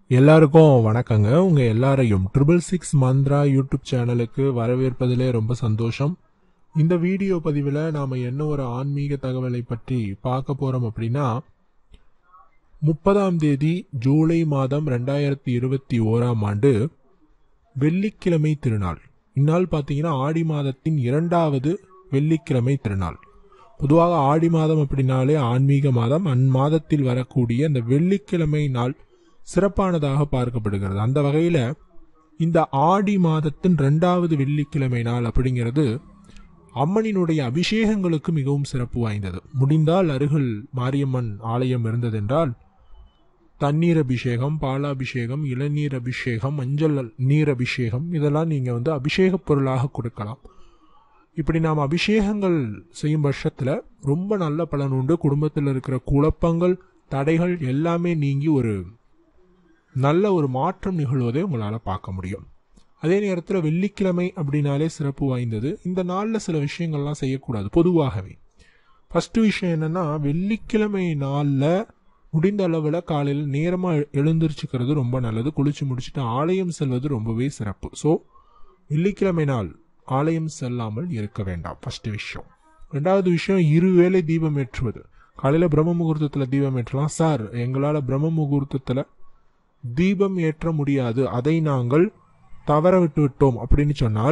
எல்லாருக்கும் வணக்கங்க உங்க எல்லாரையும் ட்ரிபிள் சிக்ஸ் மந்த்ரா யூடியூப் சேனலுக்கு வரவேற்பதிலே ரொம்ப சந்தோஷம் இந்த வீடியோ பதிவில் நாம என்ன ஒரு ஆன்மீக தகவலை பற்றி பார்க்க போறோம் அப்படின்னா முப்பதாம் தேதி ஜூலை மாதம் ரெண்டாயிரத்தி இருபத்தி ஓராம் ஆண்டு வெள்ளிக்கிழமை திருநாள் இந்நாள் பார்த்தீங்கன்னா ஆடி மாதத்தின் இரண்டாவது வெள்ளிக்கிழமை திருநாள் பொதுவாக ஆடி மாதம் அப்படின்னாலே ஆன்மீக மாதம் அந்மாதத்தில் வரக்கூடிய அந்த வெள்ளிக்கிழமை நாள் சிறப்பானதாக பார்க்கப்படுகிறது அந்த வகையில் இந்த ஆடி மாதத்தின் ரெண்டாவது வெள்ளிக்கிழமை நாள் அப்படிங்கிறது அம்மனினுடைய அபிஷேகங்களுக்கு மிகவும் சிறப்பு வாய்ந்தது முடிந்தால் அருகில் மாரியம்மன் ஆலயம் இருந்ததென்றால் தண்ணீர் அபிஷேகம் பாலாபிஷேகம் இளநீர் அபிஷேகம் மஞ்சள் நீர் அபிஷேகம் இதெல்லாம் நீங்கள் வந்து அபிஷேகப் பொருளாக கொடுக்கலாம் இப்படி நாம் அபிஷேகங்கள் செய்யும் பட்சத்தில் ரொம்ப நல்ல பலன் உண்டு குடும்பத்தில் இருக்கிற குழப்பங்கள் தடைகள் எல்லாமே நீங்கி ஒரு நல்ல ஒரு மாற்றம் நிகழ்வதை உங்களால் பார்க்க முடியும் அதே நேரத்தில் வெள்ளிக்கிழமை அப்படின்னாலே சிறப்பு வாய்ந்தது இந்த நாளில் சில விஷயங்கள்லாம் செய்யக்கூடாது பொதுவாகவே ஃபஸ்ட்டு விஷயம் என்னென்னா வெள்ளிக்கிழமை நாளில் முடிந்த அளவில் காலையில் நேரமாக எழுந்திரிச்சுக்கிறது ரொம்ப நல்லது குளிச்சு முடிச்சுட்டு ஆலயம் செல்வது ரொம்பவே சிறப்பு ஸோ வெள்ளிக்கிழமை நாள் ஆலயம் செல்லாமல் இருக்க வேண்டாம் ஃபஸ்ட்டு விஷயம் ரெண்டாவது விஷயம் இருவேளை தீபம் ஏற்றுவது காலையில் பிரம்ம முகூர்த்தத்தில் தீபம் ஏற்றலாம் சார் எங்களால் பிரம்ம முகூர்த்தத்தில் தீபம் ஏற்ற முடியாது அதை நாங்கள் தவற விட்டு விட்டோம் அப்படின்னு சொன்னால்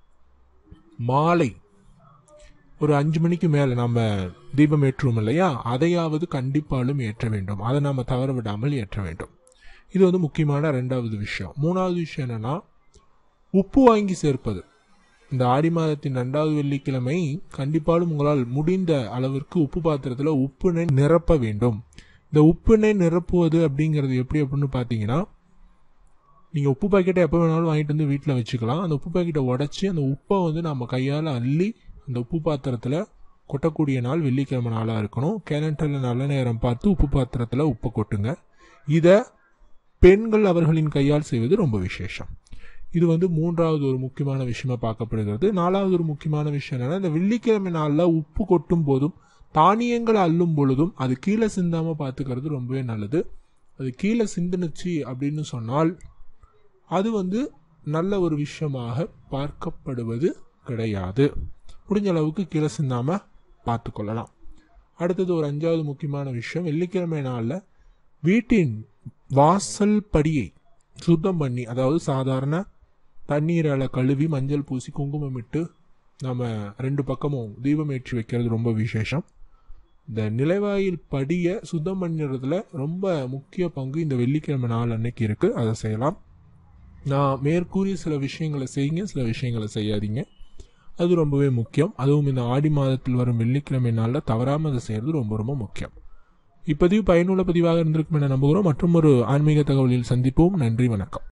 மாலை ஒரு அஞ்சு மணிக்கு மேலே நம்ம தீபம் ஏற்றுவோம் இல்லையா அதையாவது கண்டிப்பாலும் ஏற்ற வேண்டும் அதை நாம் தவற விடாமல் ஏற்ற வேண்டும் இது வந்து முக்கியமான ரெண்டாவது விஷயம் மூணாவது விஷயம் என்னன்னா உப்பு வாங்கி சேர்ப்பது இந்த ஆடி மாதத்தின் ரெண்டாவது வெள்ளிக்கிழமை கண்டிப்பாலும் உங்களால் முடிந்த அளவிற்கு உப்பு பாத்திரத்தில் உப்புனை நிரப்ப வேண்டும் இந்த உப்புனை நிரப்புவது அப்படிங்கிறது எப்படி அப்படின்னு பார்த்தீங்கன்னா நீங்கள் உப்பு பாக்கெட்டை எப்போ வேணாலும் வாங்கிட்டு வந்து வீட்டில் வச்சுக்கலாம் அந்த உப்பு பாக்கெட்டை உடச்சி அந்த உப்பை வந்து நம்ம கையால் அள்ளி அந்த உப்பு பாத்திரத்தில் கொட்டக்கூடிய நாள் வெள்ளிக்கிழமை நாளாக இருக்கணும் கேலண்டரில் நல்ல நேரம் பார்த்து உப்பு பாத்திரத்தில் உப்பை கொட்டுங்க இதை பெண்கள் அவர்களின் கையால் செய்வது ரொம்ப விசேஷம் இது வந்து மூன்றாவது ஒரு முக்கியமான விஷயமா பார்க்கப்படுகிறது நாலாவது ஒரு முக்கியமான விஷயம் என்னன்னா இந்த வெள்ளிக்கிழமை நாளில் உப்பு கொட்டும் போதும் தானியங்களை அள்ளும் பொழுதும் அது கீழே சிந்தாமல் பார்த்துக்கிறது ரொம்பவே நல்லது அது கீழே சிந்துனுச்சு அப்படின்னு சொன்னால் அது வந்து நல்ல ஒரு விஷயமாக பார்க்கப்படுவது கிடையாது முடிஞ்ச அளவுக்கு கீழே சிந்தாமல் பார்த்துக்கொள்ளலாம் அடுத்தது ஒரு அஞ்சாவது முக்கியமான விஷயம் வெள்ளிக்கிழமை நாளில் வீட்டின் வாசல் படியை சுத்தம் பண்ணி அதாவது சாதாரண தண்ணீரால் கழுவி மஞ்சள் பூசி குங்குமம் இட்டு நம்ம ரெண்டு பக்கமும் தீபம் ஏற்றி வைக்கிறது ரொம்ப விசேஷம் இந்த நிலைவாயில் படியை சுத்தம் பண்ணுறதுல ரொம்ப முக்கிய பங்கு இந்த வெள்ளிக்கிழமை நாள் அன்னைக்கு இருக்குது அதை செய்யலாம் நான் மேற்கூறிய சில விஷயங்களை செய்யுங்க சில விஷயங்களை செய்யாதீங்க அது ரொம்பவே முக்கியம் அதுவும் இந்த ஆடி மாதத்தில் வரும் வெள்ளிக்கிழமை நாளில் தவறாமல் அதை செய்கிறது ரொம்ப ரொம்ப முக்கியம் இப்பதிவு பயனுள்ள பதிவாக இருந்திருக்கும் என நம்புகிறோம் மற்றும் ஒரு ஆன்மீக தகவலில் சந்திப்போம் நன்றி வணக்கம்